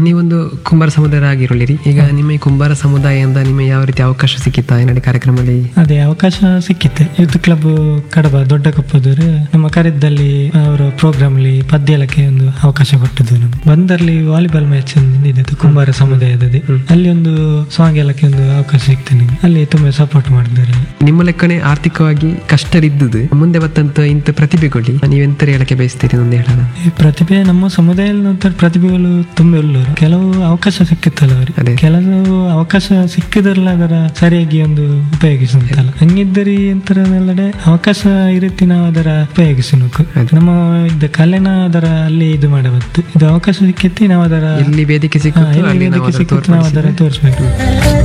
ನೀವೊಂದು ಕುಂಬಾರ ಸಮುದಾಯ ಆಗಿರಲಿರಿ ಈಗ ನಿಮ್ಮ ಈ ಕುಂಬಾರ ಸಮುದಾಯದಿಂದ ನಿಮಗೆ ಯಾವ ರೀತಿ ಅವಕಾಶ ಸಿಕ್ಕಿತ್ತಾ ಏನಾಡಿ ಕಾರ್ಯಕ್ರಮದಲ್ಲಿ ಅದೇ ಅವಕಾಶ ಸಿಕ್ಕಿತ್ತೆ ಯೂತ್ ಕ್ಲಬ್ ಕಡಬ ದೊಡ್ಡ ಕಪ್ಪದವರು ನಮ್ಮ ಕರೆದಲ್ಲಿ ಅವರ ಪ್ರೋಗ್ರಾಮ್ ಅಲ್ಲಿ ಪದ್ಯಲಕ್ಕೆ ಒಂದು ಅವಕಾಶ ಕೊಟ್ಟದ್ದು ನಮ್ಗೆ ಬಂದಲ್ಲಿ ವಾಲಿಬಾಲ್ ಮ್ಯಾಚ್ ಒಂದು ಇದೆ ಕುಂಬಾರ ಸಮುದಾಯದಲ್ಲಿ ಅಲ್ಲಿ ಒಂದು ಸಾಂಗ್ ಎಲ್ಲಕ್ಕೆ ಒಂದು ಅವಕಾಶ ಸಿಕ್ತು ನಿಮ್ಗೆ ಅಲ್ಲಿ ತುಂಬಾ ಸಪೋರ್ಟ್ ಮಾಡಿದ್ದಾರೆ ನಿಮ್ಮ ಲೆಕ್ಕನೆ ಆರ್ಥಿಕವಾಗಿ ಕಷ್ಟರಿದ್ದುದು ಮುಂದೆ ಬತ್ತಂತ ಇಂಥ ಪ್ರತಿಭೆಗಳು ನೀವೆಂತ ಹೇಳಕ್ಕೆ ಬಯಸ್ತೀರಿ ಒಂದು ಹೇಳೋಣ ಈ ಪ್ರತಿಭೆ ನಮ್ಮ ಸಮುದಾಯದ ಪ್ರತಿಭೆಗಳು ತುಂಬ ಉಳ್ಳವರು ಕೆಲವು ಅವಕಾಶ ಸಿಕ್ಕುತ್ತಲ್ಲ ಅದೇ. ಅವರಿಗೆ ಕೆಲವು ಅವಕಾಶ ಸಿಕ್ಕಿದ್ರಲ್ಲ ಅದರ ಸರಿಯಾಗಿ ಒಂದು ಉಪಯೋಗಿಸುತ್ತಲ್ಲ ಹಂಗಿದ್ದರಿ ಎಂತರನೆಲ್ಲಡೆ ಅವಕಾಶ ಈ ರೀತಿ ನಾವು ಅದರ ಉಪಯೋಗಿಸಬೇಕು ನಮ್ಮ ಇದ್ದ ಕಲೆನ ಅದರ ಅಲ್ಲಿ ಇದು ಮಾಡಬಾರ್ದು ಇದು ಅವಕಾಶ ಸಿಕ್ಕಿತ್ತು ನಾವು ಅದರ ಎಲ್ಲಿ ವೇದಿಕೆ ಹಾ, ಸಿಕ್ಕುತ್ತೋ ಎಲ್ಲಿ ಅಲ್ಲಿ ನಾವು ವೇದಿಕೆ ಅದನ್ನು ಸಿಕ್ಕುತ್ತೆ ನಾವು ಅದರ ತೋರ್ಪಡಿಸಿದ್ರೆ ತೋರಿಸ್ಬೇಕು